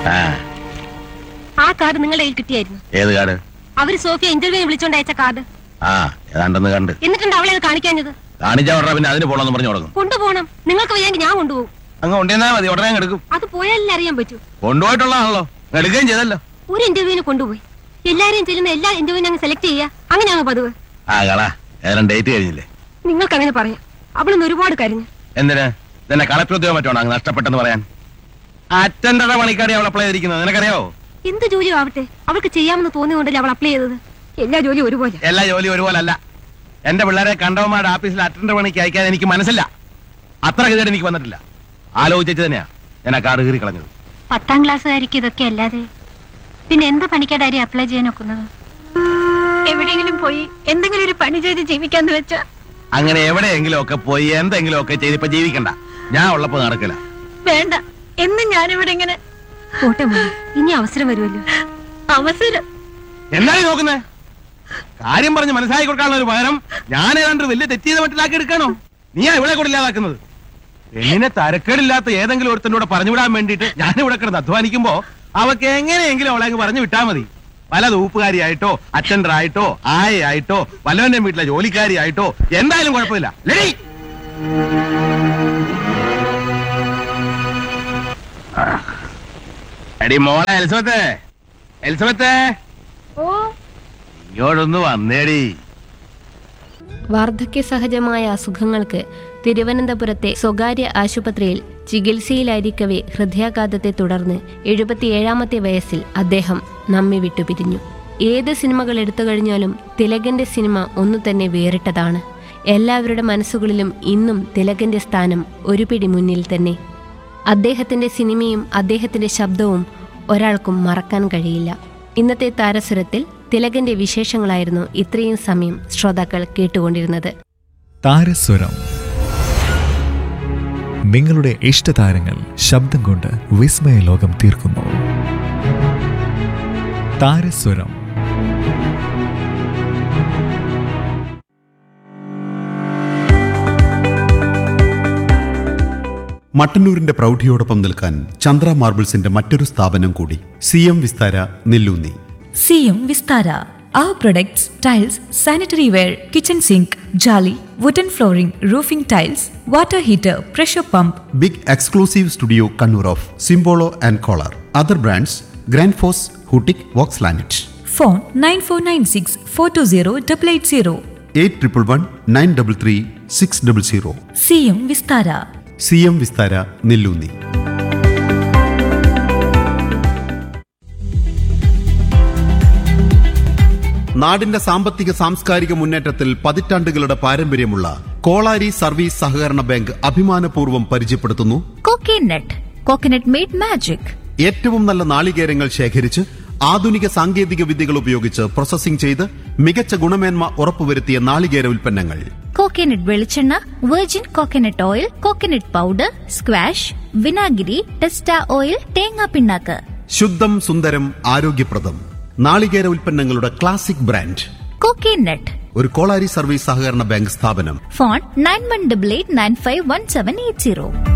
ആ ആ കാർഡ് നിങ്ങളുടെ കയ്യിൽ കിട്ടിയായിരുന്നു ഏത് കാട് അവര് സോഫിയ ഇന്റർവ്യൂവിന് വിളിച്ചോണ്ട് അയച്ച കാർഡ് ആ ഏതാണ്ടെന്ന് കണ്ട് എന്നിട്ടുണ്ട് അവളെ അത് കാണിക്കാഞ്ഞത് കാണിച്ചാ ഉടനെ പിന്നെ അതിന് പോണെന്ന് പറഞ്ഞു തുടങ്ങും കൊണ്ടുപോകണം നിങ്ങൾക്ക് വയ്യെങ്കിൽ ഞാൻ കൊണ്ടുപോകും അങ്ങ് കൊണ്ടുവന്നാ മതി ഉടനെ അങ്ങ് എടുക്കും അത് പോയാലല്ലേ അറിയാൻ പറ്റൂ കൊണ്ടുപോയിട്ടുള്ളതാണല്ലോ അങ്ങ് എടുക്കുകയും ചെയ്തല്ലോ ഒരു ഇന്റർവ്യൂവിന് കൊണ്ടുപോയി എല്ലാരെയും ചെല്ലുന്ന എല്ലാ ഇന്റർവ്യൂവിനും അങ്ങ് സെലക്ട് ചെയ്യുക അങ്ങനെയാണ് പതിവ് ആ കളാ ഏതാണ്ട് ഡേറ്റ് കഴിഞ്ഞില്ലേ നിങ്ങൾക്ക് അങ്ങനെ പറയാം അവളൊന്ന് ഒരുപാട് കരഞ്ഞു എന്തിന് ഇതെന്നെ കളക്ടർ പറ്റുവാണോ അങ്ങ് നഷ്ടപ്പെട്ടെന്ന് പറയാൻ അറ്റൻഡറുടെ പണിക്കാരി അവൾ അപ്ലൈ ചെയ്തിരിക്കുന്നത് നിനക്കറിയോ എന്ത് ജോലിയും ആവട്ടെ അവൾക്ക് ചെയ്യാമെന്ന് തോന്നിയോണ്ടല്ലേ അവൾ അപ്ലൈ ചെയ്തത് എല്ലാ ജോലിയും ഒരുപോലെ എല്ലാ ജോലിയും ഒരുപോലെ അല്ല എന്റെ പിള്ളേരെ കണ്ടവന്മാരുടെ ഓഫീസിൽ അറ്റൻഡർ പണിക്ക് അയക്കാൻ എനിക്ക് മനസ്സില്ല അത്ര ഗതിയുടെ എനിക്ക് വന്നിട്ടില്ല ആലോചിച്ചു തന്നെയാ ഞാൻ ആ കാർഡ് കീറി കളഞ്ഞത് പത്താം ക്ലാസ്സുകാരിക്ക് ഇതൊക്കെ അല്ലാതെ പിന്നെ എന്ത് പണിക്കാരി അപ്ലൈ ചെയ്യാൻ ഒക്കുന്നത് എവിടെയെങ്കിലും പോയി എന്തെങ്കിലും ഒരു പണി ചെയ്ത് ജീവിക്കാന്ന് വെച്ചാ അങ്ങനെ എവിടെയെങ്കിലും ഒക്കെ പോയി എന്തെങ്കിലും ഒക്കെ ചെയ്ത് ഇപ്പൊ ജീവിക്കണ്ട ഞാൻ ഉള്ളപ്പോ നടക്കില്ല വേണ്ട എന്നും ഞാനിവിടെ ഇങ്ങനെ പോട്ടെ മോളെ, ഇനി അവസരം വരുമല്ലോ അവസരം എന്നാണ് നോക്കുന്നേ കാര്യം പറഞ്ഞ് മനസ്സിലാക്കി കൊടുക്കാനുള്ള ഒരു പകരം ഞാൻ ഏതാണ്ട് വലിയ തെറ്റ് ചെയ്ത മട്ടിലാക്കി എടുക്കണോ നീയാ ഇവിടെ കൂടെ ഇല്ലാതാക്കുന്നത് പെണ്ണിനെ തരക്കേടില്ലാത്ത ഏതെങ്കിലും ഒരുത്തൻ്റെ കൂടെ പറഞ്ഞു വിടാൻ വേണ്ടിയിട്ട് ഞാൻ ഇവിടെ കിടന്ന് അധ്വാനിക്കുമ്പോ അവക്ക് എങ്ങനെയെങ്കിലും അവളെ അങ്ങ് പറഞ്ഞു വിട്ടാ മതി പല തൂപ്പുകാരിയായിട്ടോ അറ്റൻഡർ ആയിട്ടോ ആയയായിട്ടോ വല്ലവന്റെ വീട്ടിലെ ജോലിക്കാരിയായിട്ടോ എന്തായാലും കുഴപ്പമില്ല ലെഡി എടി മോളെ എലിസബത്തെ എലിസബത്തെ ഓ ഇങ്ങോട്ടൊന്ന് വന്നേടി വാർദ്ധക്യ സഹജമായ അസുഖങ്ങൾക്ക് തിരുവനന്തപുരത്തെ സ്വകാര്യ ആശുപത്രിയിൽ ചികിത്സയിലായിരിക്കവേ ഹൃദയാഘാതത്തെ തുടർന്ന് എഴുപത്തിയേഴാമത്തെ വയസ്സിൽ അദ്ദേഹം നമ്മെ വിട്ടുപിരിഞ്ഞു ഏത് സിനിമകൾ എടുത്തു കഴിഞ്ഞാലും തിലകന്റെ സിനിമ ഒന്നു തന്നെ വേറിട്ടതാണ് എല്ലാവരുടെ മനസ്സുകളിലും ഇന്നും തിലകന്റെ സ്ഥാനം ഒരു പിടി മുന്നിൽ തന്നെ അദ്ദേഹത്തിന്റെ സിനിമയും അദ്ദേഹത്തിന്റെ ശബ്ദവും ഒരാൾക്കും മറക്കാൻ കഴിയില്ല ഇന്നത്തെ താരസുരത്തിൽ തിലകന്റെ വിശേഷങ്ങളായിരുന്നു ഇത്രയും സമയം ശ്രോതാക്കൾ കേട്ടുകൊണ്ടിരുന്നത് താരസ്വരം നിങ്ങളുടെ ഇഷ്ടതാരങ്ങൾ ശബ്ദം കൊണ്ട് വിസ്മയ ലോകം തീർക്കുന്നു താരസ്വരം മട്ടന്നൂരിന്റെ പ്രൗഢിയോടൊപ്പം നിൽക്കാൻ ചന്ദ്ര മാർബിൾസിന്റെ മറ്റൊരു സ്ഥാപനം കൂടി സി എം വിസ്താര നെല്ലൂന്നി സിയും Vistara Our products, tiles, sanitary ware, kitchen sink, jolly, wooden flooring, roofing tiles, water heater, pressure pump, big exclusive studio Kannur of Simpolo and Kohler other brands grand ഫോസ് ഹൂട്ടിക് വോക്സ് ലാനറ്റ് phone 9496 420 880. Eight triple one nine double three six double zero സിയും Vistara C M Vistara Nellunni നാടിന്റെ സാമ്പത്തിക സാംസ്കാരിക മുന്നേറ്റത്തിൽ പതിറ്റാണ്ടുകളുടെ പാരമ്പര്യമുള്ള കോളാരി സർവീസ് സഹകരണ ബാങ്ക് അഭിമാനപൂർവ്വം പരിചയപ്പെടുത്തുന്നു കോക്കനട്ട് കോക്കനട്ട് മെയ്ഡ് മാജിക് ഏറ്റവും നല്ല നാളികേരങ്ങൾ ശേഖരിച്ച് ആധുനിക സാങ്കേതിക വിദ്യകൾ ഉപയോഗിച്ച് പ്രോസസ്സിംഗ് ചെയ്ത് മികച്ച ഗുണമേന്മ ഉറപ്പുവരുത്തിയ നാളികേര ഉൽപ്പന്നങ്ങൾ കോക്കനട്ട് വെളിച്ചെണ്ണ virgin coconut oil coconut powder squash വിനാഗിരി ടെസ്റ്റ ഓയിൽ തേങ്ങാ പിണ്ണാക്ക് ശുദ്ധം സുന്ദരം ആരോഗ്യപ്രദം നാളികേര ഉൽപ്പന്നങ്ങളുടെ ക്ലാസിക് ബ്രാൻഡ് കോക്കനട്ട് ഒരു കോളാരി സർവീസ് സഹകരണ ബാങ്ക് സ്ഥാപനം phone nine one double eight nine five one seven eight zero